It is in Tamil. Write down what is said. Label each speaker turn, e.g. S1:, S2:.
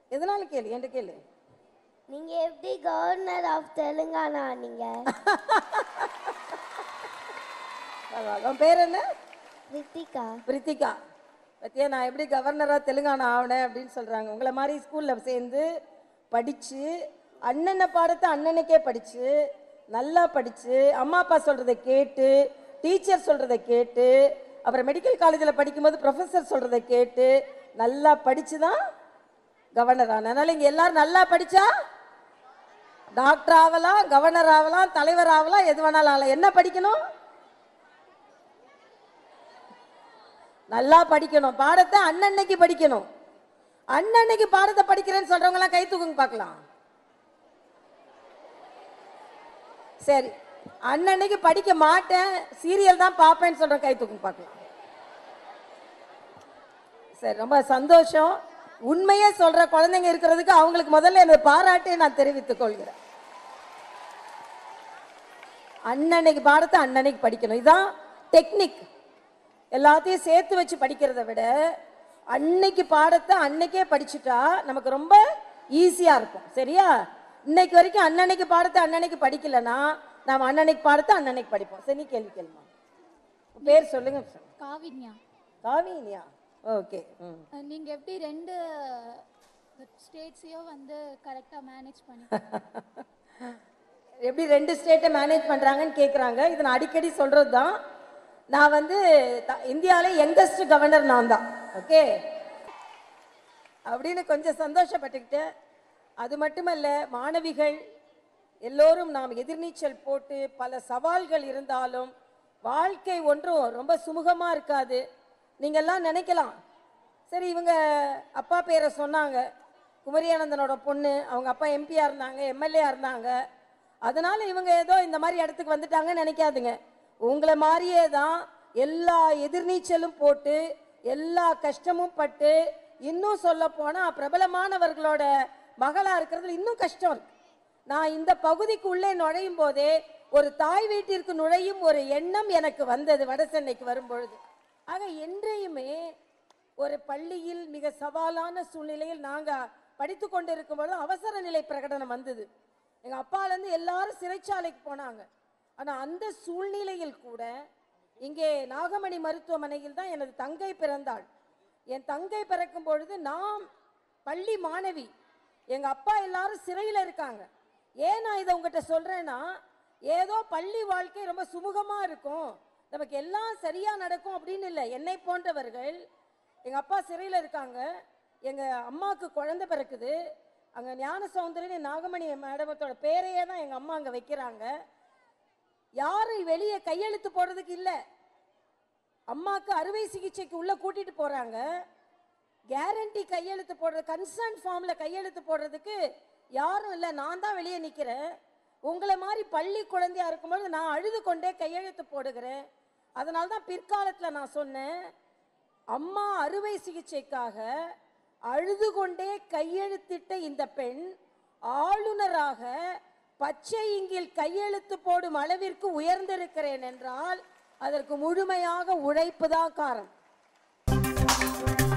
S1: எதனால கேளு என்கிட்ட கேளு
S2: நீங்க எப்படி கவர்னர் ஆஃப் தெலுங்கானா நீங்க
S1: பரவாயில்ல. உன் பேர் என்ன
S2: ரித்திகா
S1: பிரித்திகா பத்தியா நான் எப்படி கவர்னராக தெலுங்கானா ஆகினேன் அப்படின்னு சொல்கிறாங்க உங்களை மாதிரி ஸ்கூலில் சேர்ந்து படித்து அண்ணனை பாடத்தை அண்ணனுக்கே படித்து நல்லா படித்து அம்மா அப்பா சொல்கிறத கேட்டு டீச்சர் சொல்கிறத கேட்டு அப்புறம் மெடிக்கல் காலேஜில் படிக்கும்போது ப்ரொஃபஸர் சொல்கிறத கேட்டு நல்லா படித்து தான் கவர்னர் ஆனேன் அதனால் இங்கே எல்லாரும் நல்லா படித்தா டாக்டர் ஆகலாம் கவர்னர் ஆகலாம் தலைவர் ஆகலாம் எது வேணாலும் ஆகலாம் என்ன படிக்கணும் நல்லா படிக்கணும் பாடத்தை அன்னன்னைக்கு படிக்கணும் அன்னன்னைக்கு பாடத்தை படிக்கிறேன்னு சொல்றவங்க எல்லாம் கை தூக்குங்க பார்க்கலாம் சரி அன்னன்னைக்கு படிக்க மாட்டேன் சீரியல் தான் பார்ப்பேன்னு சொல்ற கை தூக்குங்க பார்க்கலாம் சரி ரொம்ப சந்தோஷம் உண்மையே சொல்ற குழந்தைங்க இருக்கிறதுக்கு அவங்களுக்கு முதல்ல எனது பாராட்டை நான் தெரிவித்துக் கொள்கிறேன் அன்னன்னைக்கு பாடத்தை அன்னன்னைக்கு படிக்கணும் இதான் டெக்னிக் எல்லாத்தையும் சேர்த்து வச்சு படிக்கிறத விட அன்னைக்கு பாடத்தை அன்னைக்கே படிச்சுட்டா நமக்கு ரொம்ப ஈஸியா இருக்கும் சரியா இன்னைக்கு வரைக்கும் அன்னன்னைக்கு பாடத்தை அன்னன்னைக்கு படிக்கலனா நாம அன்னன்னைக்கு பாடத்தை அன்னன்னைக்கு படிப்போம் சரி நீ கேள்வி கேளுமா உன் பேர் சொல்லுங்க
S3: காவின்யா
S1: காவினியா ஓகே ம்
S3: அஹ் நீங்க எப்படி ரெண்டு ஸ்டேட்ஸையும் வந்து கரெக்டா மேனேஜ் பண்ணி
S1: எப்படி ரெண்டு ஸ்டேட்டை மேனேஜ் பண்ணுறாங்கன்னு கேட்குறாங்க இது நான் அடிக்கடி சொல்கிறது தான் நான் வந்து த- இந்தியாவிலே யங்கஸ்ட் கவர்னர் நான் தான் ஓகே அப்படின்னு கொஞ்சம் சந்தோஷப்பட்டுக்கிட்டேன் அது மட்டுமல்ல மாணவிகள் எல்லோரும் நாம் எதிர்நீச்சல் போட்டு பல சவால்கள் இருந்தாலும் வாழ்க்கை ஒன்றும் ரொம்ப சுமூகமாக இருக்காது நீங்கள்லாம் நினைக்கலாம் சரி இவங்க அப்பா பேரை சொன்னாங்க குமரியானந்தனோட பொண்ணு அவங்க அப்பா எம்பியா இருந்தாங்க எம்எல்ஏ இருந்தாங்க அதனால இவங்க ஏதோ இந்த மாதிரி இடத்துக்கு வந்துட்டாங்கன்னு நினைக்காதுங்க உங்களை மாதிரியே தான் எல்லா எதிர்நீச்சலும் போட்டு எல்லா கஷ்டமும் பட்டு இன்னும் சொல்ல போனா பிரபலமானவர்களோட மகளா இருக்கிறதுல இன்னும் கஷ்டம் இருக்கு நான் இந்த பகுதிக்கு உள்ளே நுழையும் போதே ஒரு தாய் வீட்டிற்கு நுழையும் ஒரு எண்ணம் எனக்கு வந்தது வடசென்னைக்கு வரும்பொழுது ஆக என்றையுமே ஒரு பள்ளியில் மிக சவாலான சூழ்நிலையில் நாங்க படித்து கொண்டிருக்கும் பொழுது அவசர நிலை பிரகடனம் வந்தது எங்க அப்பாலேருந்து எல்லாரும் சிறைச்சாலைக்கு போனாங்க ஆனா அந்த சூழ்நிலையில் கூட இங்கே நாகமணி மருத்துவமனையில் தான் எனது தங்கை பிறந்தாள் என் தங்கை பிறக்கும் பொழுது நான் பள்ளி மாணவி எங்க அப்பா எல்லாரும் சிறையில் இருக்காங்க ஏன் நான் இதை உங்ககிட்ட சொல்றேன்னா ஏதோ பள்ளி வாழ்க்கை ரொம்ப சுமூகமா இருக்கும் நமக்கு எல்லாம் சரியா நடக்கும் அப்படின்னு இல்லை என்னை போன்றவர்கள் எங்க அப்பா சிறையில் இருக்காங்க எங்க அம்மாவுக்கு குழந்தை பிறக்குது அங்க ஞான சௌந்தரியன் நாகமணி மேடமத்தோட பேரையே தான் எங்க அம்மா அங்க வைக்கிறாங்க யாரும் வெளியே கையெழுத்து போடுறதுக்கு இல்லை அம்மாக்கு அறுவை சிகிச்சைக்கு உள்ள கூட்டிட்டு போறாங்க கேரண்டி கையெழுத்து போடுற கன்சர்ன் ஃபார்ம்ல கையெழுத்து போடுறதுக்கு யாரும் இல்லை நான் தான் வெளியே நிற்கிறேன் உங்களை மாதிரி பள்ளி குழந்தையா இருக்கும்போது நான் அழுது கொண்டே கையெழுத்து போடுகிறேன் அதனால தான் பிற்காலத்தில் நான் சொன்னேன் அம்மா அறுவை சிகிச்சைக்காக அழுது கொண்டே கையெழுத்திட்ட இந்த பெண் ஆளுநராக பச்சை இங்கில் கையெழுத்து போடும் அளவிற்கு உயர்ந்திருக்கிறேன் என்றால் அதற்கு முழுமையாக உழைப்பு தான் காரணம்